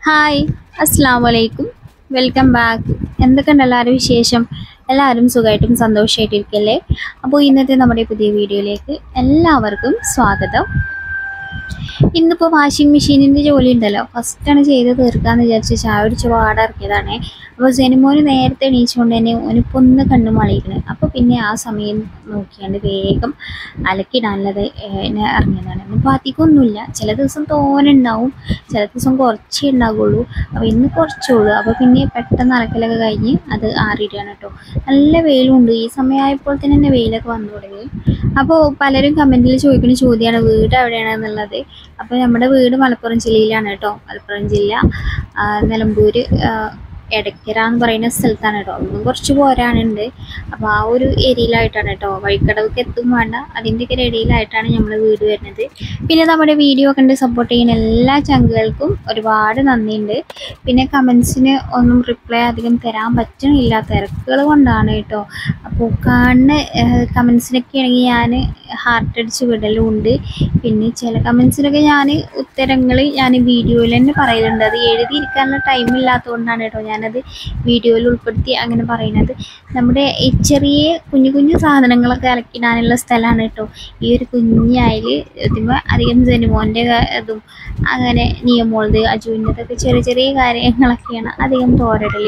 hi അസ്സാം വലൈക്കും welcome back എന്തൊക്കെയുണ്ട് എല്ലാവരും വിശേഷം എല്ലാവരും സുഖമായിട്ടും സന്തോഷമായിട്ടിരിക്കല്ലേ അപ്പോൾ ഇന്നത്തെ നമ്മുടെ പുതിയ വീഡിയോയിലേക്ക് എല്ലാവർക്കും സ്വാഗതം ഇന്നിപ്പോൾ വാഷിംഗ് മെഷീനിൻ്റെ ജോലി ഉണ്ടല്ലോ ഫസ്റ്റാണ് ചെയ്ത് തീർക്കാമെന്ന് വിചാരിച്ച് ചായ പിടിച്ച് പാടിറക്കിയതാണ് അപ്പോൾ ജനിമോന് നേരത്തെ എണീച്ചുകൊണ്ട് തന്നെ ഓനിപ്പോൾ ഒന്ന് കണ്ണു മളിയിക്കണ് അപ്പോൾ പിന്നെ ആ സമയം നോക്കിയാണ്ട് വേഗം അലക്കിടാനുള്ളത് എന്നെ ഇറങ്ങിയതാണ് ഇന്നിപ്പോൾ അധികമൊന്നുമില്ല ചില ദിവസം തോനുണ്ടാവും ചില ദിവസം കുറച്ചേ ഉണ്ടാവുള്ളൂ അപ്പോൾ ഇന്ന് കുറച്ചേ ഉള്ളൂ അപ്പോൾ പിന്നെ പെട്ടെന്ന് അലക്കലൊക്കെ കഴിഞ്ഞ് അത് ആറിയിടുകയാണ് കേട്ടോ നല്ല വെയിലുണ്ട് ഈ സമയമായപ്പോൾ തന്നെ തന്നെ വെയിലൊക്കെ വന്നു തുടങ്ങി അപ്പോൾ പലരും കമൻറ്റിൽ ചോദിക്കുന്ന ചോദ്യമാണ് വീട് എവിടെയാണെന്നുള്ളത് അപ്പോൾ നമ്മുടെ വീട് മലപ്പുറം ജില്ലയിലാണ് കേട്ടോ മലപ്പുറം ജില്ല ആ, നിലമ്പൂർ ആ, എടക്കര എന്ന് പറയുന്ന സ്ഥലത്താണ് കേട്ടോ ഒന്നും കുറച്ച് പോരാനുണ്ട് അപ്പോൾ ആ ഒരു ഏരിയയിലായിട്ടാണ് കേട്ടോ വഴിക്കടവൊക്കെ എത്തും വേണ്ട അതിൻ്റെയൊക്കെ ഒരു ഇടയിലായിട്ടാണ് നമ്മൾ വീട് വരുന്നത് പിന്നെ നമ്മുടെ വീഡിയോ കണ്ട് സപ്പോർട്ട് ചെയ്യുന്ന എല്ലാ ചങ്കുകൾക്കും ഒരുപാട് നന്ദിയുണ്ട് പിന്നെ കമൻസിന് ഒന്നും റിപ്ലൈ അധികം തരാൻ പറ്റണില്ല തിരക്കുകൾ കൊണ്ടാണ് കേട്ടോ അപ്പോൾ കാണുന്ന കമൻസിനൊക്കെ ആണെങ്കിൽ ഞാൻ ഹാർട്ട് അടിച്ച് വിടലും ഉണ്ട് പിന്നെ ചില കമൻസിനൊക്കെ ഞാൻ ഉത്തരങ്ങൾ ഞാൻ വീഡിയോയിൽ തന്നെ പറയലുണ്ട് അത് എഴുതിയിരിക്കാനുള്ള ടൈം ഇല്ലാത്തതുകൊണ്ടാണ് കേട്ടോ ഞാനത് വീഡിയോയിൽ ഉൾപ്പെടുത്തി അങ്ങനെ പറയുന്നത് നമ്മുടെ ഈ ചെറിയ കുഞ്ഞു കുഞ്ഞു സാധനങ്ങളൊക്കെ ഇറക്കിടാനുള്ള സ്ഥലമാണ് കേട്ടോ ഈ ഒരു കുഞ്ഞായിൽ ഇതിപ്പോൾ അധികം ജനുമോൻ്റെ ഇതും അങ്ങനെ നിയമോളത് അജുവിൻ്റെതൊക്കെ ചെറിയ ചെറിയ കാര്യങ്ങളൊക്കെയാണ് അധികം തോരടൽ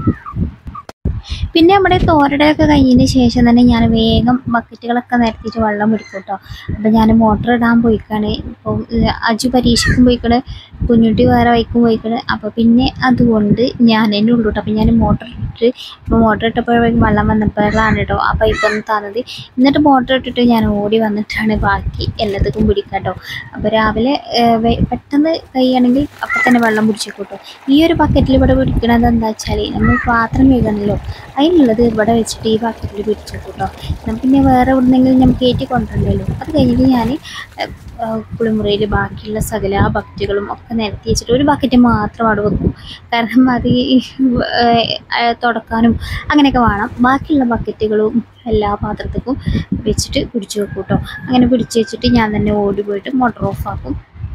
പിന്നെ നമ്മുടെ തോരടയൊക്കെ കഴിഞ്ഞതിന് ശേഷം തന്നെ ഞാൻ വേഗം ബക്കറ്റുകളൊക്കെ നിരത്തിയിട്ട് വെള്ളം പിടിക്കും കേട്ടോ അപ്പം ഞാൻ മോട്ടർ ഇടാൻ പോയിക്കാണ് ഇപ്പോൾ അജു പരീക്ഷയ്ക്കും പോയിക്കണ് കുഞ്ഞുട്ടി വേറെ വൈക്കും പോയിക്കണ് അപ്പോൾ പിന്നെ അതുകൊണ്ട് ഞാൻ തന്നെ ഉള്ളൂ കേട്ടോ അപ്പം ഞാൻ മോട്ടർ ഇട്ടിട്ട് ഇപ്പോൾ മോട്ടർ ഇട്ടപ്പോഴേക്കും വെള്ളം വന്നപ്പോഴാണ് കേട്ടോ ആ പൈപ്പ് ഒന്ന് തന്നത് എന്നിട്ട് മോട്ടർ ഇട്ടിട്ട് ഞാൻ ഓടി വന്നിട്ടാണ് ബാക്കി എല്ലാത്തിനും പിടിക്കുക കേട്ടോ അപ്പോൾ രാവിലെ ഏഹ്, വെ- പെട്ടെന്ന് കഴിയുകയാണെങ്കിൽ അപ്പം തന്നെ വെള്ളം പിടിച്ചേക്കും കേട്ടോ ഈ ഒരു ബക്കറ്റിൽ ഇവിടെ പിടിക്കണത് എന്താ വെച്ചാൽ നമ്മൾ പാത്രം കഴുകണമല്ലോ അതിനുള്ളത് ഇവിടെ വെച്ചിട്ട് ഈ ബക്കറ്റിൽ പിടിച്ചേക്കും കേട്ടോ എന്നാൽ പിന്നെ വേറെ എവിടുന്നെങ്കിലും നമുക്ക് കയറ്റി കൊണ്ടുവരണ്ടല്ലോ അത് കഴിഞ്ഞിട്ട് ഞാൻ കുളിമുറിയിൽ ബാക്കിയുള്ള സകല ബക്കറ്റുകളും ഒക്കെ നിരത്തി വെച്ചിട്ട് ഒരു ബക്കറ്റ് മാത്രം അവിടെ വെക്കും കാരണം അത് ഈ ഏഹ്, ഏഹ്, തുടക്കാനും അങ്ങനെയൊക്കെ വേണം ബാക്കിയുള്ള ബക്കറ്റുകളും എല്ലാ പാത്രത്തേക്കും വെച്ചിട്ട് പിടിച്ചു വെക്കും കേട്ടോ അങ്ങനെ പിടിച്ച് വെച്ചിട്ട് ഞാൻ തന്നെ ഓടി പോയിട്ട് മോട്ടർ ഓഫ് ആക്കും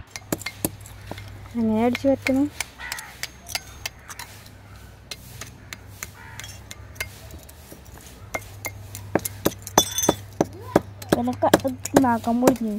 അങ്ങനെ അടിച്ചു പറ്റുന്നു നാക്കാൻ പൊളിഞ്ഞു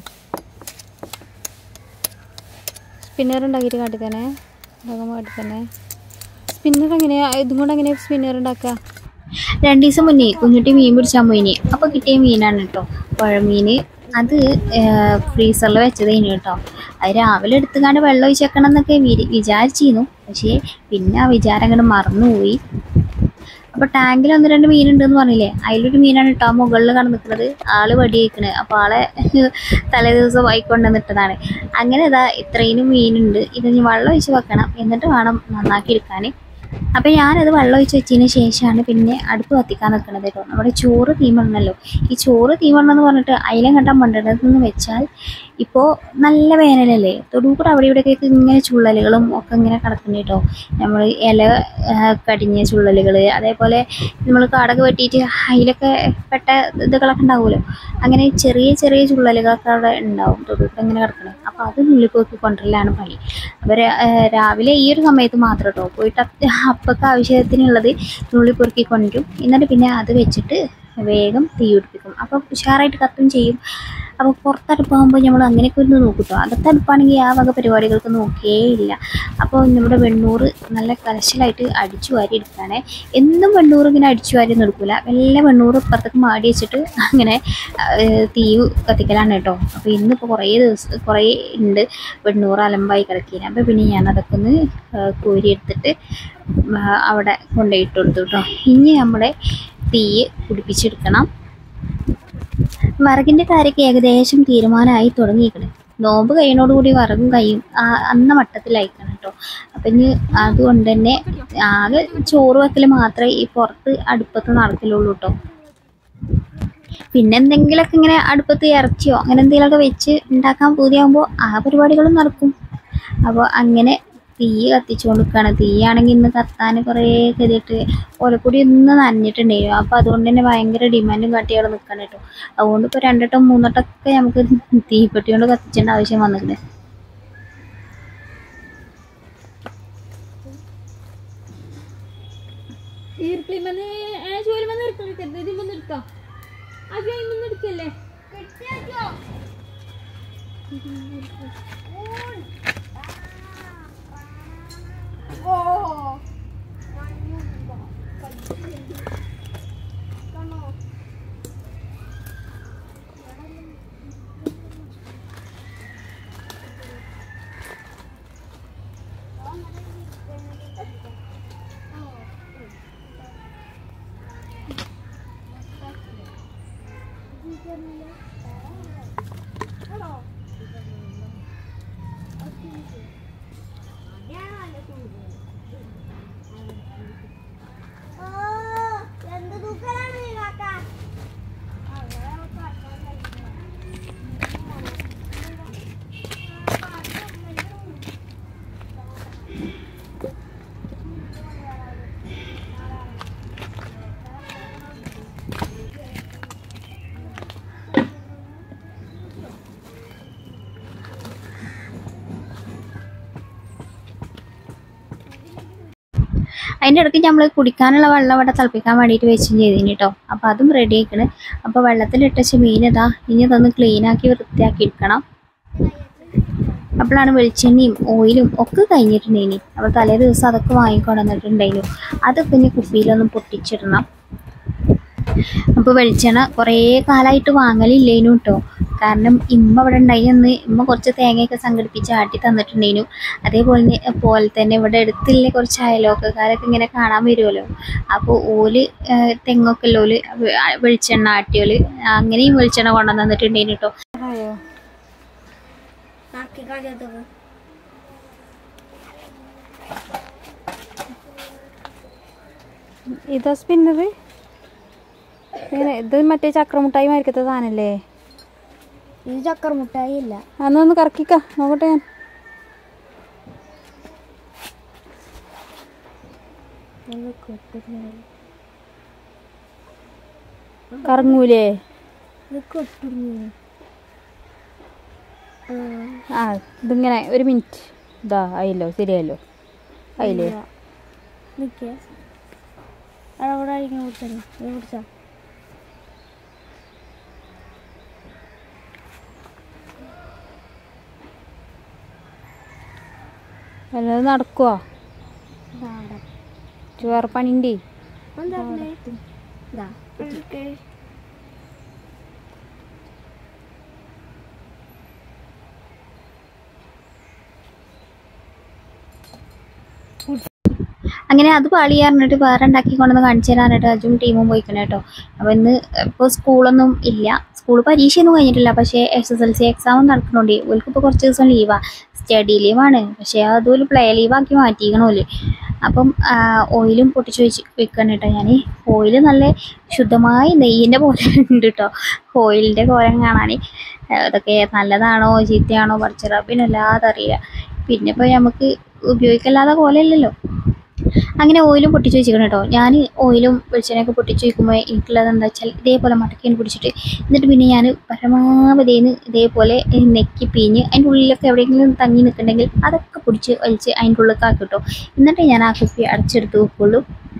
സ്പിന്നർ ഉണ്ടാക്കിയിട്ട് കാട്ടി തന്നെ ഉണ്ടാക്കാൻ കാട്ടി തന്നെ സ്പിന്നർ എങ്ങനെയാ ഇതും കൊണ്ട് എങ്ങനെയാ സ്പിന്നർ ഉണ്ടാക്കുക രണ്ട് ദിവസം മുന്നേ കുഞ്ഞുട്ടി മീൻ പിടിച്ചാൻ പോയിനി അപ്പോൾ കിട്ടിയ മീനാണ് കേട്ടോ പുഴമീൻ അത് ഫ്രീസറിൽ വെച്ചതേനു കേട്ടോ അത് രാവിലെ എടുത്തുകാണ്ട് വെള്ളം ഒഴിച്ചേക്കണം എന്നൊക്കെ വിരി വിചാരിച്ചിരുന്നു പക്ഷേ പിന്നെ ആ വിചാരം അങ്ങോട്ട് മറന്നുപോയി അപ്പോൾ ടാങ്കിൽ ഒന്ന് രണ്ട് മീനുണ്ടെന്ന് പറഞ്ഞില്ലേ അതിലൊരു മീനാണ് കേട്ടോ ആ മുകളിൽ കടന്ന് നിൽക്കുന്നത് ആള് വടി വയ്ക്കണ് അപ്പോൾ ആളെ തലേ ദിവസം വായിക്കൊണ്ട് നിട്ടതാണ് അങ്ങനെ ഇതാ ഇത്രയും മീനുണ്ട് ഇത് ഇനി വെള്ളം ഒഴിച്ച് വെക്കണം എന്നിട്ട് വേണം നന്നാക്കി എടുക്കാൻ അപ്പോൾ ഞാനത് വെള്ളം ഒഴിച്ച് വെച്ചതിന് ശേഷമാണ് പിന്നെ അടുപ്പ് കത്തിക്കാൻ നിൽക്കുന്നത് കേട്ടോ നമ്മുടെ ചോറ് തീമണമല്ലോ ഈ ചോറ് തീമണം എന്ന് പറഞ്ഞിട്ട് അയിലം കണ്ടാൻ മണ്ടതെന്ന് വെച്ചാൽ ഇപ്പോൾ നല്ല വേനലല്ലേ തൊടുകൂടെ അവിടെ ഇവിടെയൊക്കെ ഇങ്ങനെ ചുള്ളലുകളും ഒക്കെ ഇങ്ങനെ കിടക്കുന്നു കേട്ടോ നമ്മൾ ഇല ആ, കടിഞ്ഞ ചുള്ളലുകൾ അതേപോലെ നമ്മൾ കാടൊക്കെ വെട്ടിയിട്ട് അതിലൊക്കെ പെട്ട ഇതുകളൊക്കെ ഉണ്ടാവുമല്ലോ അങ്ങനെ ചെറിയ ചെറിയ ചുള്ളലുകളൊക്കെ അവിടെ ഉണ്ടാവും തൊടുകൂടെ ഇങ്ങനെ കിടക്കണേ അപ്പോൾ അത് നുള്ളി പോക്കി കൊണ്ടുവരലാണ് പണി അപ്പോൾ രാവിലെ ഈ ഒരു സമയത്ത് മാത്രം കേട്ടോ പോയിട്ട് അത് അപ്പൊക്കെ ആവശ്യത്തിനുള്ളത് നുള്ളി പൊറുക്കി കൊണ്ടുവരും എന്നിട്ട് പിന്നെ അത് വെച്ചിട്ട് വേഗം തീ പിടിപ്പിക്കും അപ്പോൾ ഉഷാറായിട്ട് കത്തും ചെയ്യും അപ്പോൾ പുറത്തടുപ്പാകുമ്പോൾ നമ്മൾ അങ്ങനെയൊക്കെ ഒന്ന് നോക്കും കേട്ടോ അകത്തെ അടുപ്പാണെങ്കിൽ ആ വക പരിപാടികൾക്ക് നോക്കിയേ ഇല്ല അപ്പോൾ നമ്മുടെ വെണ്ണൂറ് നല്ല കലശലായിട്ട് അടിച്ചു വാരി എടുക്കുകയാണേ എന്നും വെണ്ണൂറ് ഇങ്ങനെ അടിച്ചു വാരി ഒന്നും എടുക്കില്ല വല്ല വെണ്ണൂറ് ഇപ്പുറത്തേക്ക് മാടി വെച്ചിട്ട് അങ്ങനെ ആ, തീ കത്തിക്കലാണ് കേട്ടോ അപ്പോൾ ഇന്നിപ്പോൾ കുറേ ദിവസം കുറേ ഉണ്ട് വെണ്ണൂറ് അലമ്പായി കിടക്കില്ല അപ്പോൾ പിന്നെ ഞാൻ അതൊക്കെ ഒന്ന് ആ, കോരി എടുത്തിട്ട് ആ, അവിടെ കൊണ്ടുപോയിട്ട് കൊടുത്തു കേട്ടോ ഇനി നമ്മുടെ തീ പിടിപ്പിച്ചെടുക്കണം വിറകിൻ്റെ കാര്യമൊക്കെ ഏകദേശം തീരുമാനമായി തുടങ്ങിയിരിക്കണം നോമ്പ് കഴിയുന്നതോടുകൂടി വിറകും കഴിയും ആ, അന്ന മട്ടത്തിലായിക്കണം കേട്ടോ അപ്പം ഇനി അതുകൊണ്ട് തന്നെ ആകെ ചോറ് വെക്കൽ മാത്രമേ ഈ പുറത്ത് അടുപ്പത്ത് നടക്കലുള്ളൂ കേട്ടോ പിന്നെ എന്തെങ്കിലുമൊക്കെ ഇങ്ങനെ അടുപ്പത്ത് ഇറച്ചിയോ അങ്ങനെ എന്തെങ്കിലുമൊക്കെ വെച്ച് ഉണ്ടാക്കാൻ പൂതിയാകുമ്പോൾ ആ പരിപാടികളും നടക്കും അപ്പോൾ അങ്ങനെ തീ കത്തിച്ചു കൊടുക്കുകയാണ് തീയാണെങ്കിൽ ഇന്ന് കത്താൻ കുറേ കരുതിയിട്ട് ഓലപ്പൊടി ഒന്ന് നനഞ്ഞിട്ടുണ്ടായിരുന്നു അപ്പോൾ അതുകൊണ്ട് തന്നെ ഭയങ്കര ഡിമാൻഡും കാട്ടി അവിടെ നിൽക്കണം കേട്ടോ അതുകൊണ്ട് ഇപ്പോൾ രണ്ടെട്ടം മൂന്നെട്ടമൊക്കെ നമുക്ക് തീപ്പെട്ടി കൊണ്ട് കത്തിച്ചേണ്ട ആവശ്യം വന്നിട്ടുണ്ട് ഈർക്കിളിമെന്ന് ചോലുമെന്ന് എടുക്കരുത് ഇതിമെന്ന് എടുക്കാം ആ ചോലുമെന്ന് എടുക്കല്ലേ എന്ത് തൂക്കലാണ് കാക്ക അതിൻ്റെ ഇടയ്ക്ക് നമ്മൾ കുടിക്കാനുള്ള വെള്ളം ഇവിടെ തിളപ്പിക്കാൻ വേണ്ടിയിട്ട് വെച്ചും ചെയ്തിന് കേട്ടോ അപ്പോൾ അതും റെഡി ആയിക്കണ് അപ്പോൾ വെള്ളത്തിലിട്ടച്ച മീൻ ഇതാ ഇനി ഇതൊന്ന് ക്ലീൻ ആക്കി വൃത്തിയാക്കി എടുക്കണം അപ്പോഴാണ് വെളിച്ചെണ്ണയും ഓയിലും ഒക്കെ കഴിഞ്ഞിട്ടുണ്ടേനി അപ്പോൾ തലേ ദിവസം അതൊക്കെ വാങ്ങിക്കൊണ്ടുവന്നിട്ടുണ്ടായിരുന്നു അതൊക്കെ ഇനി കുപ്പിയിലൊന്നും പൊട്ടിച്ചിടണം അപ്പോൾ വെളിച്ചെണ്ണ കുറേ കാലമായിട്ട് വാങ്ങലില്ലേനു കേട്ടോ കാരണം ഇമ്മ ഇവിടെ ഉണ്ടായിരുന്നു ഇമ്മ കുറച്ച് തേങ്ങയൊക്കെ സംഘടിപ്പിച്ച് ആട്ടി തന്നിട്ടുണ്ടേനു അതേപോലെ തന്നെ- പോലെ തന്നെ ഇവിടെ അടുത്തുള്ള കുറച്ച് അയലോക്കക്കാരൊക്കെ ഇങ്ങനെ കാണാൻ വരുമല്ലോ അപ്പോൾ ഓല് ആ, തെങ്ങൊക്കെ ഉള്ളോല് വെ- വെളിച്ചെണ്ണ ആട്ടിയോല് അങ്ങനെയും വെളിച്ചെണ്ണ കൊണ്ടുവന്ന് തന്നിട്ടുണ്ടേനു കേട്ടോ ആയോ ആക്കി കളഞ്ഞത് ഇതാ സ്പിന്നർ ഇത് മറ്റേ ചക്രമുട്ടായി മാരിക്കത്തെ സാധനല്ലേ ഇത് ചക്കര മുട്ടായി ഇല്ല അന്നൊന്ന് കറക്കിക്ക നോക്കട്ടെ ഞാൻ കറങ്ങൂലേ ഇത് കൊട്ടുന്നു ആ ഇതിങ്ങനെ ഒരു മിനിറ്റ് ഇതാ ആയില്ലോ ശരിയായല്ലോ ആയില്ലേ നിക്കേ അവിടെ ആയിരിക്കും കുടിച്ചത് ഇത് കുടിച്ചാ വല്ലതും നടക്കുവോ വേറെ പണിണ്ടേ എന്താ ഇതാ അങ്ങനെ അത് പാളി പറഞ്ഞിട്ട് വേറെ ഉണ്ടാക്കി കൊണ്ടുവന്ന് കാണിച്ചു തരാനായിട്ട് അജും ടീമും പോയിക്കണം കേട്ടോ അപ്പോൾ ഇന്ന് ഇപ്പോൾ സ്കൂളൊന്നും ഇല്ല സ്കൂൾ പരീക്ഷയൊന്നും കഴിഞ്ഞിട്ടില്ല പക്ഷേ S S L C exam നടക്കണോണ്ട് ഓൽക്ക് ഇപ്പോൾ കുറച്ച് ദിവസം ലീവാണ് സ്റ്റഡി ലീവാണ് പക്ഷേ അതുപോലെ പ്ലേ ലീവാക്കി മാറ്റിക്കണോല് അപ്പം ഓയിലും പൊട്ടിച്ച് വെച്ച് വെക്കണം കേട്ടോ ഞാൻ ഓയിൽ നല്ല ശുദ്ധമായ നെയ്യിൻ്റെ പോലെ ഉണ്ട് കേട്ടോ ഓയിലിൻ്റെ കോലം കാണാൻ അതൊക്കെ നല്ലതാണോ ചീത്തയാണോ പഠിച്ച റബ്ബിനല്ലാതെ അറിയില്ല പിന്നെ ഇപ്പോൾ നമുക്ക് ഉപയോഗിക്കല്ലാതെ പോലെ അല്ലല്ലോ അങ്ങനെ ഓയിലും പൊട്ടിച്ച് വെച്ചിരിക്കണം കേട്ടോ ഞാൻ ഓയിലും വെളിച്ചെണ്ണയൊക്കെ പൊട്ടിച്ച് വയ്ക്കുമ്പോൾ എനിക്കുള്ളത് എന്താ വെച്ചാൽ ഇതേപോലെ മടക്കിയാണ് പിടിച്ചിട്ട് എന്നിട്ട് പിന്നെ ഞാൻ പരമാവധിന്ന് ഇതേപോലെ നെക്കി പിഞ്ഞ് അതിൻ്റെ ഉള്ളിലൊക്കെ എവിടെയെങ്കിലും തങ്ങി നിൽക്കുന്നുണ്ടെങ്കിൽ അതൊക്കെ പിടിച്ച് വലിച്ച് അതിൻ്റെ ഉള്ളിലേക്ക് ആക്കി കേട്ടോ എന്നിട്ട് ഞാൻ ആ കുപ്പി അടച്ചെടുത്ത് വെക്കുള്ളൂ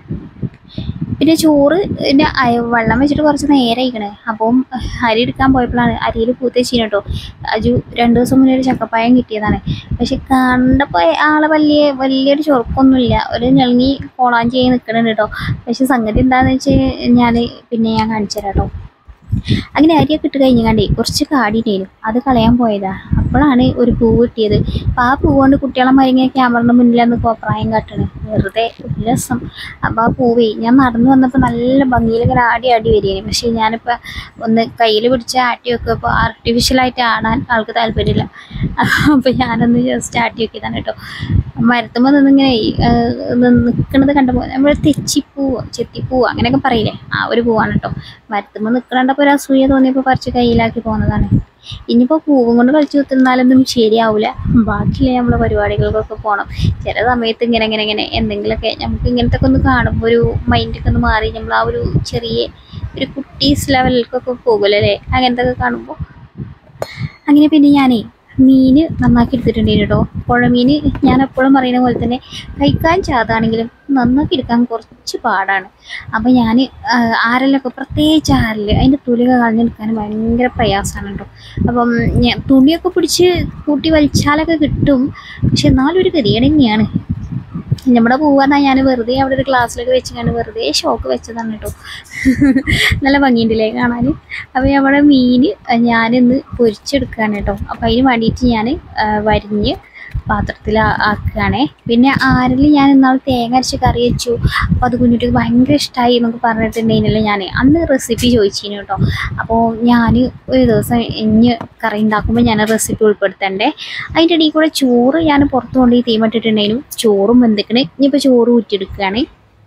പിന്നെ ചോറ് പിന്നെ അയ- വെള്ളം വെച്ചിട്ട് കുറച്ച് നേരം ആയിക്കണേ അപ്പം അരി എടുക്കാൻ പോയപ്പോഴാണ് അരിയിൽ പൂത്ത വെച്ചിന് കേട്ടോ അജു രണ്ട് ദിവസം മുന്നേ ഒരു ചക്കപ്പായം കിട്ടിയതാണ് പക്ഷെ കണ്ടപ്പോൾ ആളെ വലിയ വലിയൊരു ചൊറുക്കൊന്നുമില്ല ഒരു ഞെളങ്ങി കോളാൻ ചെയ്ത് നിൽക്കണുണ്ട് കേട്ടോ പക്ഷെ സംഗതി എന്താണെന്ന് വെച്ച് ഞാൻ പിന്നെ ഞാൻ കാണിച്ചു തരാം കേട്ടോ അങ്ങനെ അരിയൊക്കെ ഇട്ട് കഴിഞ്ഞ് കണ്ടേ കുറച്ച് കാടിയിട്ടേനു അത് കളയാൻ പോയതാ അപ്പോഴാണ് ഒരു പൂവ് കിട്ടിയത് അപ്പം ആ പൂവ് കൊണ്ട് കുട്ടികളെ മരിങ്ങനെ ക്യാമറയുടെ മുന്നിൽ നിന്ന് കോപ്രായം കാട്ടണ് വെറുതെ ഒരു രസം അപ്പം ആ പൂവേ ഞാൻ നടന്നു വന്നപ്പോൾ നല്ല ഭംഗിയിൽ ഇങ്ങനെ ആടി ആടി വരികയാണ് പക്ഷേ ഞാനിപ്പോൾ ഒന്ന് കയ്യിൽ പിടിച്ച് ആട്ടി വെക്കുമ്പോൾ ആർട്ടിഫിഷ്യലായിട്ട് ആടാൻ ആൾക്ക് താല്പര്യമില്ല അപ്പോൾ ഞാനൊന്ന് ജസ്റ്റ് ആട്ടി വെക്കിയതാണ് കേട്ടോ മരത്തുമ്പോൾ നിന്നിങ്ങനെ നിൽക്കുന്നത് കണ്ടപ്പോൾ നമ്മൾ തെച്ചിപ്പൂവോ ചെത്തിപ്പൂവോ അങ്ങനെയൊക്കെ പറയില്ലേ ആ ഒരു പൂവാണ് കേട്ടോ മരത്തുമ്പോൾ നിൽക്കണ്ടപ്പോൾ ഒരു അസൂയ തോന്നിയപ്പോൾ പറിച്ച് കയ്യിലാക്കി പോകുന്നതാണ് ഇനിയിപ്പോൾ പൂവും കൊണ്ട് കളിച്ചു കുത്തിരുന്നാലൊന്നും ശരിയാവില്ല ബാക്കിയുള്ള നമ്മളെ പരിപാടികൾക്കൊക്കെ പോകണം ചില സമയത്ത് ഇങ്ങനെ ഇങ്ങനെ ഇങ്ങനെ എന്തെങ്കിലുമൊക്കെ നമുക്ക് ഇങ്ങനത്തെ ഒക്കെ ഒന്ന് കാണുമ്പോൾ ഒരു മൈൻഡൊക്കെ ഒന്ന് മാറി നമ്മൾ ആ ഒരു ചെറിയ ഒരു കുട്ടീസ് ലെവലിലേക്കൊക്കെ പോകുമല്ലോ അല്ലേ അങ്ങനത്തെ ഒക്കെ കാണുമ്പോൾ അങ്ങനെ പിന്നെ ഞാനേ മീൻ നന്നാക്കി എടുത്തിട്ടുണ്ടായിരുന്നു കേട്ടോ പുഴമീൻ ഞാൻ എപ്പോഴും പറയുന്ന പോലെ തന്നെ കഴിക്കാൻ ചാതാണെങ്കിലും നന്നാക്കി എടുക്കാൻ കുറച്ച് പാടാണ് അപ്പോൾ ഞാൻ ആരലൊക്കെ പ്രത്യേകിച്ച് ആരൽ അതിൻ്റെ തുലിക കളഞ്ഞെടുക്കാൻ ഭയങ്കര പ്രയാസമാണ് കേട്ടോ അപ്പം ഞാൻ തുണിയൊക്കെ പിടിച്ച് കൂട്ടി വലിച്ചാലൊക്കെ കിട്ടും പക്ഷെ എന്നാലും ഒരു ഗതികേട് തന്നെയാണ് നമ്മുടെ പൂവാന്നാ ഞാൻ വെറുതെ അവിടെ ഒരു ഗ്ലാസ്സിലൊക്കെ വെച്ചിങ്ങനെ വെറുതെ ഷോക്ക് വെച്ചതാണ് കേട്ടോ നല്ല ഭംഗിയുണ്ടല്ലേ കാണാൻ അപ്പോൾ നമ്മുടെ മീൻ ഞാനിന്ന് പൊരിച്ചെടുക്കുകയാണ് കേട്ടോ അപ്പോൾ അതിന് വേണ്ടിയിട്ട് ഞാൻ വരിഞ്ഞ് പാത്രത്തിൽ ആക്കുകയാണേ പിന്നെ ആരിൽ ഞാൻ ഇന്നാൾ തേങ്ങ അരച്ച് കറി വെച്ചു അപ്പോൾ അത് കുഞ്ഞുട്ടിക്ക് ഭയങ്കര ഇഷ്ടമായി എന്നൊക്കെ പറഞ്ഞിട്ടുണ്ടെങ്കിലല്ലേ ഞാൻ അന്ന് റെസിപ്പി ചോദിച്ചിരുന്നു കേട്ടോ അപ്പോൾ ഞാൻ ഒരു ദിവസം ഇഞ്ഞ് കറി ഉണ്ടാക്കുമ്പോൾ ഞാൻ റെസിപ്പി ഉൾപ്പെടുത്തണ്ടേ അതിൻ്റെ ഇടയിൽ കൂടെ ചോറ് ഞാൻ പുറത്ത് കൊണ്ട് തീമട്ടിട്ടുണ്ടെങ്കിലും ചോറും വെന്തിക്കണ് ഇനിയിപ്പോൾ ചോറ് ഊറ്റിയെടുക്കുകയാണ്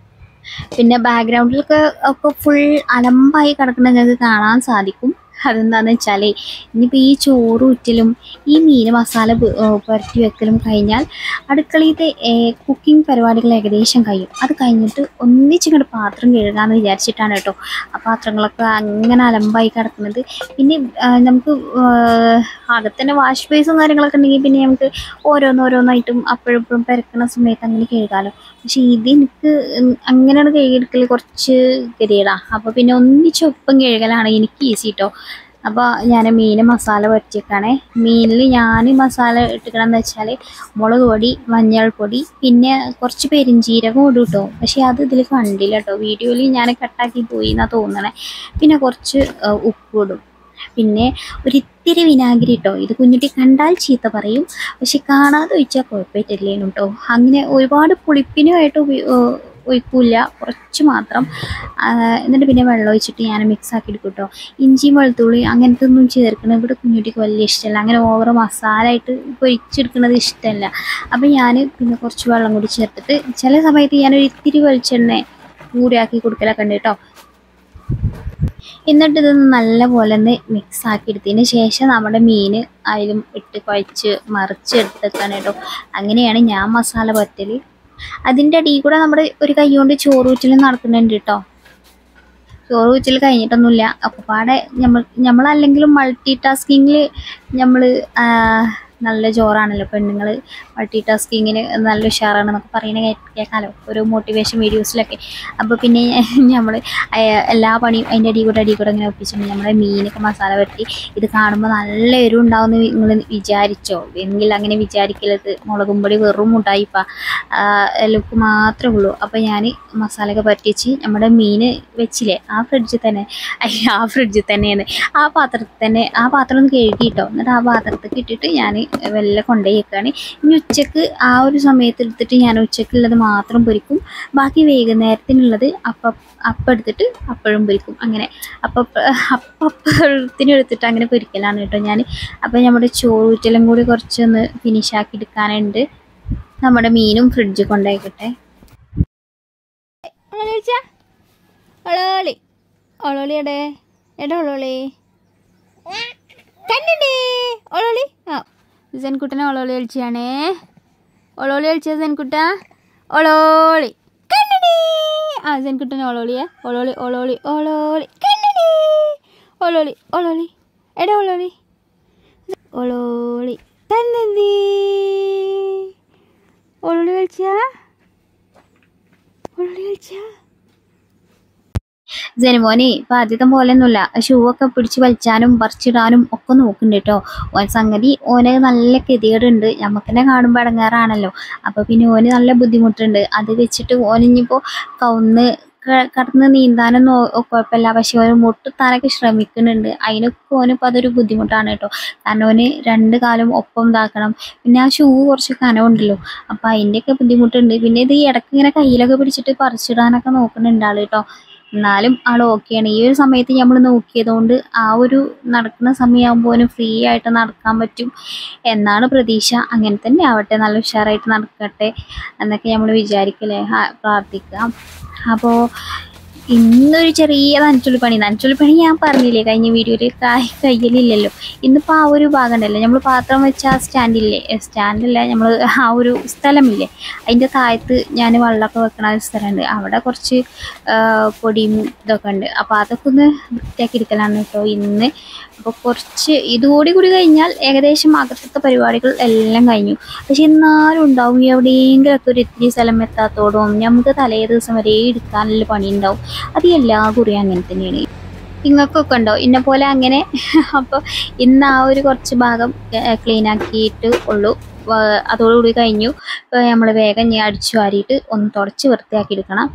പിന്നെ ബാക്ക്ഗ്രൗണ്ടിലൊക്കെ ഒക്കെ ഫുൾ അലമ്പായി കിടക്കുന്ന നിങ്ങൾക്ക് കാണാൻ സാധിക്കും അതെന്താണെന്ന് വെച്ചാൽ ഇനിയിപ്പോൾ ഈ ചോറ് ഊറ്റലും ഈ മീൻ മസാല പു- ഏർ പുരട്ടി വെക്കലും കഴിഞ്ഞാൽ അടുക്കളയിലത്തെ കുക്കിംഗ് പരിപാടികൾ ഏകദേശം കഴിയും അത് കഴിഞ്ഞിട്ട് ഒന്നിച്ചിങ്ങോട്ട് പാത്രം കഴുകാമെന്ന് വിചാരിച്ചിട്ടാണ് കേട്ടോ ആ പാത്രങ്ങളൊക്കെ അങ്ങനെ അലമ്പായി കിടക്കുന്നത് പിന്നെ ആ, നമുക്ക് അകത്തന്നെ വാഷ് ബേസും കാര്യങ്ങളൊക്കെ ഉണ്ടെങ്കിൽ പിന്നെ നമുക്ക് ഓരോന്നോരോന്നായിട്ടും അപ്പോഴും ഇപ്പോഴും പെരക്കണ സമയത്ത് അങ്ങനെ കഴുകാമല്ലോ പക്ഷെ ഇത് എനിക്ക് അങ്ങനെയാണ് കഴുകിയെടുക്കൽ കുറച്ച് ഗതികേടാണ് അപ്പോൾ പിന്നെ ഒന്നിച്ച് ഒപ്പം കഴുകലാണ് എനിക്ക് ഈസി കേട്ടോ അപ്പോൾ ഞാൻ മീൻ മസാല പറ്റിയേക്കാണേ മീനിൽ ഞാൻ മസാല ഇട്ടിക്കണമെന്ന് വെച്ചാൽ മുളക് പൊടി മഞ്ഞൾപ്പൊടി പിന്നെ കുറച്ച് പെരിഞ്ചീരകം ഇടും കേട്ടോ പക്ഷേ അത് ഇതിൽ കണ്ടില്ല കേട്ടോ വീഡിയോയിൽ ഞാൻ കട്ടാക്കി പോയി എന്നാണ് തോന്നണേ പിന്നെ കുറച്ച് ആ, ഉപ്പ് ഇടും പിന്നെ ഒരിത്തിരി വിനാഗിരി കേട്ടോ ഇത് കുഞ്ഞുട്ടി കണ്ടാൽ ചീത്ത പറയും പക്ഷെ കാണാതെ ഒഴിച്ചാൽ കുഴപ്പമില്ലേനു കേട്ടോ അങ്ങനെ ഒരുപാട് പുളിപ്പിനുമായിട്ട് ഉപയോ ഏർ ഒഴിക്കൂല കുറച്ച് മാത്രം ആ, എന്നിട്ട് പിന്നെ വെള്ളം ഒഴിച്ചിട്ട് ഞാൻ മിക്സ് ആക്കി എടുക്കും കേട്ടോ ഇഞ്ചിയും വെളുത്തുള്ളി അങ്ങനത്തെ ഒന്നും ചേർക്കുന്നത് ഇവിടെ കുഞ്ഞുട്ടിക്ക് വലിയ ഇഷ്ടമല്ല അങ്ങനെ ഓവർ മസാല ആയിട്ട് പൊരിച്ചെടുക്കുന്നത് ഇഷ്ടമല്ല അപ്പം ഞാൻ പിന്നെ കുറച്ച് വെള്ളം കൂടി ചേർത്തിട്ട് ചില സമയത്ത് ഞാനൊരു ഇത്തിരി വെളിച്ചെണ്ണ കൂടിയാക്കി കൊടുക്കലൊക്കെ ഉണ്ട് കേട്ടോ എന്നിട്ട് ഇത് നല്ലപോലെ ഒന്ന് മിക്സ് ആക്കി എടുത്തതിന് ശേഷം നമ്മുടെ മീൻ അതിലും ഇട്ട് കുഴച്ച് മറിച്ച് എടുത്തേക്കാണ് കേട്ടോ അങ്ങനെയാണ് ഞാൻ മസാല പറ്റൽ അതിൻ്റെ അടിയിൽ കൂടെ നമ്മുടെ ഒരു കൈ കൊണ്ട് ചോറൂറ്റൽ നടക്കുന്നുണ്ട് കേട്ടോ ചോറ് ഊറ്റൽ കഴിഞ്ഞിട്ടൊന്നുമില്ല അപ്പോൾ പാടെ നമ്മൾ നമ്മളല്ലെങ്കിലും മൾട്ടി ടാസ്കിങ്ങിൽ നമ്മൾ നല്ല ജോറാണല്ലോ പെണ്ണുങ്ങൾ മൾട്ടി ടാസ്കിങ്ങിന് നല്ല ഉഷാറാണെന്നൊക്കെ പറയുന്നത് കേ- കേൾക്കാമല്ലോ ഓരോ മോട്ടിവേഷൻ വീഡിയോസിലൊക്കെ അപ്പോൾ പിന്നെ നമ്മൾ എല്ലാ പണിയും അതിൻ്റെ അടി കൂടെ അടി കൂടെ ഇങ്ങനെ ഒപ്പിച്ചിട്ടുണ്ട് നമ്മുടെ മീനൊക്കെ മസാല പറ്റി ഇത് കാണുമ്പോൾ നല്ല എരിവ് ഉണ്ടാവുമെന്ന് നിങ്ങൾ വിചാരിച്ചോ എങ്കിൽ അങ്ങനെ വിചാരിക്കരുത് മുളകും പൊടി വെറും മുട്ടായിപ്പ ലുക്ക് മാത്രമേ ഉള്ളൂ അപ്പോൾ ഞാൻ മസാലയൊക്കെ പറ്റിച്ച് നമ്മുടെ മീൻ വെച്ചില്ലേ ആ ഫ്രിഡ്ജിൽ തന്നെ അയ്യ, ആ ഫ്രിഡ്ജിൽ തന്നെയാണ് ആ പാത്രത്തിൽ തന്നെ ആ പാത്രം ഒന്ന് കഴുകിയിട്ടോ എന്നിട്ട് ആ പാത്രത്തിൽ ഇട്ടിട്ട് ഞാൻ വെല്ല കൊണ്ടുപോയി വെക്കുകയാണ് ഇനി ഉച്ചക്ക് ആ ഒരു സമയത്ത് എടുത്തിട്ട് ഞാൻ ഉച്ചക്കുള്ളത് മാത്രം പൊരിക്കും ബാക്കി വൈകുന്നേരത്തിനുള്ളത് അപ്പം അപ്പം എടുത്തിട്ട് അപ്പോഴും പൊരിക്കും അങ്ങനെ അപ്പം അപ്പത്തിന് എടുത്തിട്ട് അങ്ങനെ പൊരിക്കലാണ് കേട്ടോ ഞാൻ അപ്പം നമ്മുടെ ചോറൂറ്റലും കൂടി കുറച്ചൊന്ന് ഫിനിഷ് ആക്കി എടുക്കാനുണ്ട് നമ്മുടെ മീനും ഫ്രിഡ്ജിൽ കൊണ്ടുപോയിക്കട്ടെ ഒളോളി വിളിച്ചാ ഒളോളി ഒളോളി എടേ എടാ ഒളോളി കണ്ടിണ്ടേ ഒളോളി ആ സെൻകുട്ടനെ ഒളോളി കളിച്ചാണേ ഒളോളി കളിച്ച സെൻകുട്ട ഒളോളി കണ്ടടി ആ സെൻകുട്ടനെ ഒളോളിയെ ഒളോളി ഒളോളി ഒളോളി കണ്ടടി ഒളോളി ഒളോളി എടാ ഒളോളി ഒളോളി തന്നെന്തീ ഒളോളി കളിച്ചാ ഒളോളി കളിച്ചാ ജനുമോനെ ഇപ്പം ആദ്യത്തെ പോലെയൊന്നുമില്ല ഷൂ ഒക്കെ പിടിച്ച് വലിച്ചാനും പറിച്ചിടാനും ഒക്കെ നോക്കുന്നുണ്ട് കേട്ടോ ഓൻ സംഗതി ഓന് നല്ല ഗതികേടുണ്ട് നമുക്ക് തന്നെ കാണുമ്പോൾ ഇടങ്ങാറാണല്ലോ അപ്പോൾ പിന്നെ ഓന് നല്ല ബുദ്ധിമുട്ടുണ്ട് അത് വെച്ചിട്ട് ഓന് ഇനിയിപ്പോൾ കവുന്ന് ക- കടന്ന് നീന്താനൊന്നും ഓ- കുഴപ്പമില്ല പക്ഷെ ഓന് മുട്ടുത്താനൊക്കെ ശ്രമിക്കുന്നുണ്ട് അതിനൊക്കെ ഓനിപ്പോൾ അതൊരു ബുദ്ധിമുട്ടാണ് കേട്ടോ കാരണം ഓന് രണ്ട് കാലും ഒപ്പം ഇതാക്കണം പിന്നെ ആ ഷൂ കുറച്ച് കനമുണ്ടല്ലോ അപ്പോൾ അതിൻ്റെയൊക്കെ ബുദ്ധിമുട്ടുണ്ട് പിന്നെ ഇത് ഈ ഇടയ്ക്ക് ഇങ്ങനെ കയ്യിലൊക്കെ പിടിച്ചിട്ട് പറിച്ചിടാനൊക്കെ നോക്കുന്നുണ്ട് ആള് കേട്ടോ എന്നാലും ആൾ ഓക്കെയാണ് ഈ ഒരു സമയത്ത് നമ്മൾ നോക്കിയതുകൊണ്ട് ആ ഒരു നടക്കുന്ന സമയമാകുമ്പോൾ ഫ്രീ ആയിട്ട് നടക്കാൻ പറ്റും എന്നാണ് പ്രതീക്ഷ അങ്ങനെ തന്നെ ആവട്ടെ നല്ല ഉഷാറായിട്ട് നടക്കട്ടെ എന്നൊക്കെ നമ്മൾ വിചാരിക്കലേ ആ, പ്രാർത്ഥിക്കാം അപ്പോൾ ഇന്നൊരു ചെറിയ നനച്ചുള്ളിപ്പണി നനച്ചുള്ളിപ്പണി ഞാൻ പറഞ്ഞില്ലേ കഴിഞ്ഞ വീഡിയോയിൽ കായ് കയ്യലില്ലല്ലോ ഇന്നിപ്പോൾ ആ ഒരു ഭാഗം ഉണ്ടല്ലോ നമ്മൾ പാത്രം വെച്ച ആ സ്റ്റാൻഡില്ലേ സ്റ്റാൻഡല്ല നമ്മൾ ആ ഒരു സ്ഥലമില്ലേ അതിൻ്റെ താഴത്ത് ഞാൻ വെള്ളമൊക്കെ വെക്കണ ഒരു സ്ഥലമുണ്ട് അവിടെ കുറച്ച് ആ, പൊടിയും ഇതൊക്കെ ഉണ്ട് അപ്പോൾ അതൊക്കെ ഒന്ന് വൃത്തിയാക്കി എടുക്കലാണ് കേട്ടോ ഇന്ന് അപ്പോൾ കുറച്ച് ഇതുകൂടി കൂടി കഴിഞ്ഞാൽ ഏകദേശം അകത്തത്തെ പരിപാടികൾ എല്ലാം കഴിഞ്ഞു പക്ഷെ എന്നാലും ഉണ്ടാവും എവിടെയെങ്കിലൊക്കെ ഒരു ഇത്തിരി സ്ഥലം എത്താത്തോടും നമുക്ക് തലേ ദിവസം വരെ എടുക്കാനുള്ള പണി ഉണ്ടാവും അത് എല്ലാ കുറിയും അങ്ങനെ തന്നെയാണ് നിങ്ങൾക്കൊക്കെ ഉണ്ടോ ഇന്നെ പോലെ അങ്ങനെ അപ്പോൾ ഇന്ന് ആ ഒരു കുറച്ച് ഭാഗം ക്ലീൻ ആക്കിയിട്ട് ഉള്ളൂ വ- അതോടുകൂടി കഴിഞ്ഞു നമ്മൾ വേഗം ഇനി അടിച്ചു വാരിയിട്ട് ഒന്ന് തുടച്ച് വൃത്തിയാക്കി എടുക്കണം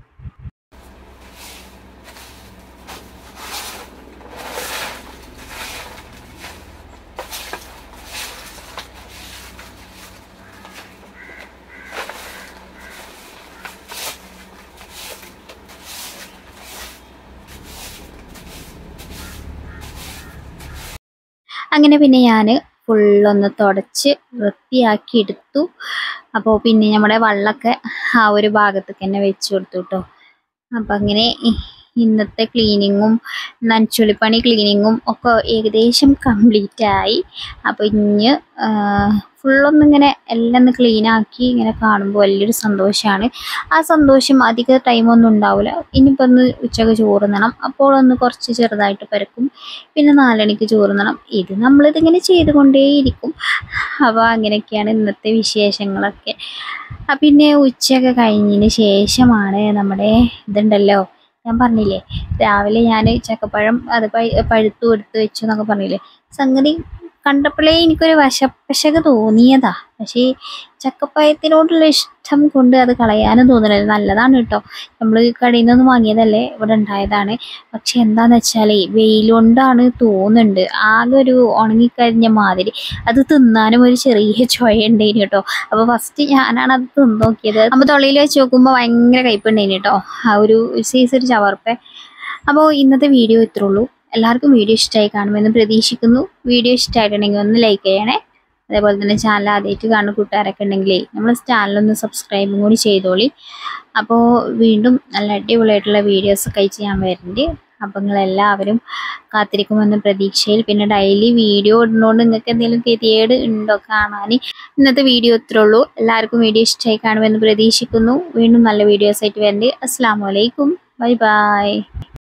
അങ്ങനെ പിന്നെ ഞാൻ ഫുള്ളൊന്ന് തുടച്ച് വൃത്തിയാക്കി എടുത്തു അപ്പോൾ പിന്നെ നമ്മുടെ വെള്ളമൊക്കെ ആ ഒരു ഭാഗത്തേക്ക് തന്നെ വെച്ച് കൊടുത്തു കേട്ടോ അപ്പം അങ്ങനെ ഇ- ഇന്നത്തെ ക്ലീനിങ്ങും നനച്ചുള്ളിപ്പണി ക്ലീനിങ്ങും ഒക്കെ ഏകദേശം കംപ്ലീറ്റ് ആയി അപ്പോൾ ഇഞ്ഞ് ഫുള്ളൊന്നിങ്ങനെ എല്ലാം ഒന്ന് ക്ലീൻ ആക്കി ഇങ്ങനെ കാണുമ്പോൾ വലിയൊരു സന്തോഷമാണ് ആ സന്തോഷം അധിക ടൈമൊന്നും ഉണ്ടാവില്ല ഇനിയിപ്പോൾ ഒന്ന് ഉച്ചക്ക് ചോറുന്നണം അപ്പോൾ ഒന്ന് കുറച്ച് ചെറുതായിട്ട് പരക്കും പിന്നെ നാലണിക്ക് ചോറുന്നണം ഇത് നമ്മളിതിങ്ങനെ ചെയ്തുകൊണ്ടേയിരിക്കും അപ്പോൾ അങ്ങനെയൊക്കെയാണ് ഇന്നത്തെ വിശേഷങ്ങളൊക്കെ ആ പിന്നെ ഉച്ചയൊക്കെ കഴിഞ്ഞതിന് ശേഷമാണ് നമ്മുടെ ഇതുണ്ടല്ലോ ഞാൻ പറഞ്ഞില്ലേ രാവിലെ ഞാൻ ചക്കപ്പഴം അത് പഴു- പഴുത്തു എടുത്ത് വെച്ചു എന്നൊക്കെ പറഞ്ഞില്ലേ സംഗതി കണ്ടപ്പോഴേ എനിക്കൊരു വശപ്പശക തോന്നിയതാ പക്ഷേ ചക്കപ്പഴത്തിനോടുള്ള ഇഷ്ടം കൊണ്ട് അത് കളയാനും തോന്നുന്നില്ല നല്ലതാണ് കേട്ടോ നമ്മൾ കടയിൽ നിന്നൊന്നും വാങ്ങിയതല്ലേ ഇവിടെ ഉണ്ടായതാണ് പക്ഷെ എന്താന്ന് വെച്ചാലേ വെയിൽ കൊണ്ടാണ് തോന്നുന്നുണ്ട് ആകെ ഒരു ഉണങ്ങിക്കരിഞ്ഞ മാതിരി അത് തിന്നാനും ഒരു ചെറിയ ചുവ ഉണ്ടായിന് കേട്ടോ അപ്പോൾ ഫസ്റ്റ് ഞാനാണ് അത് തിന്ന് നോക്കിയത് അപ്പോൾ തൊള്ളിയിൽ വെച്ച് നോക്കുമ്പോൾ ഭയങ്കര കയ്പുണ്ടായിന് കേട്ടോ ആ ഒരു സൈസ് ഒരു ചവർപ്പേ അപ്പോൾ ഇന്നത്തെ വീഡിയോ ഇത്രേ ഉള്ളൂ എല്ലാവർക്കും വീഡിയോ ഇഷ്ടമായി കാണുമെന്ന് പ്രതീക്ഷിക്കുന്നു വീഡിയോ ഇഷ്ടമായിട്ടുണ്ടെങ്കിൽ ഒന്ന് ലൈക്ക് ചെയ്യണേ അതേപോലെ തന്നെ ചാനൽ ആദ്യമായിട്ട് കാണുന്ന കൂട്ടുകാരൊക്കെ ഉണ്ടെങ്കിലേ നമ്മൾ ചാനലൊന്ന് സബ്സ്ക്രൈബും കൂടി ചെയ്തോളി അപ്പോൾ വീണ്ടും നല്ല അടിപൊളിയായിട്ടുള്ള വീഡിയോസൊക്കെ അയച്ച് ഞാൻ വരുന്നുണ്ട് അപ്പോൾ നിങ്ങളെല്ലാവരും കാത്തിരിക്കുമെന്ന പ്രതീക്ഷയിൽ പിന്നെ ഡെയിലി വീഡിയോ ഇടുന്നതുകൊണ്ട് നിങ്ങൾക്ക് എന്തെങ്കിലും ഗതികേട് ഉണ്ടോ കാണാൻ ഇന്നത്തെ വീഡിയോ ഇത്രേ ഉള്ളൂ എല്ലാവർക്കും വീഡിയോ ഇഷ്ടമായി കാണുമെന്ന് പ്രതീക്ഷിക്കുന്നു വീണ്ടും നല്ല വീഡിയോസ് ആയിട്ട് വരുന്നുണ്ട് അസ്സാം വലൈക്കും ബൈ ബൈ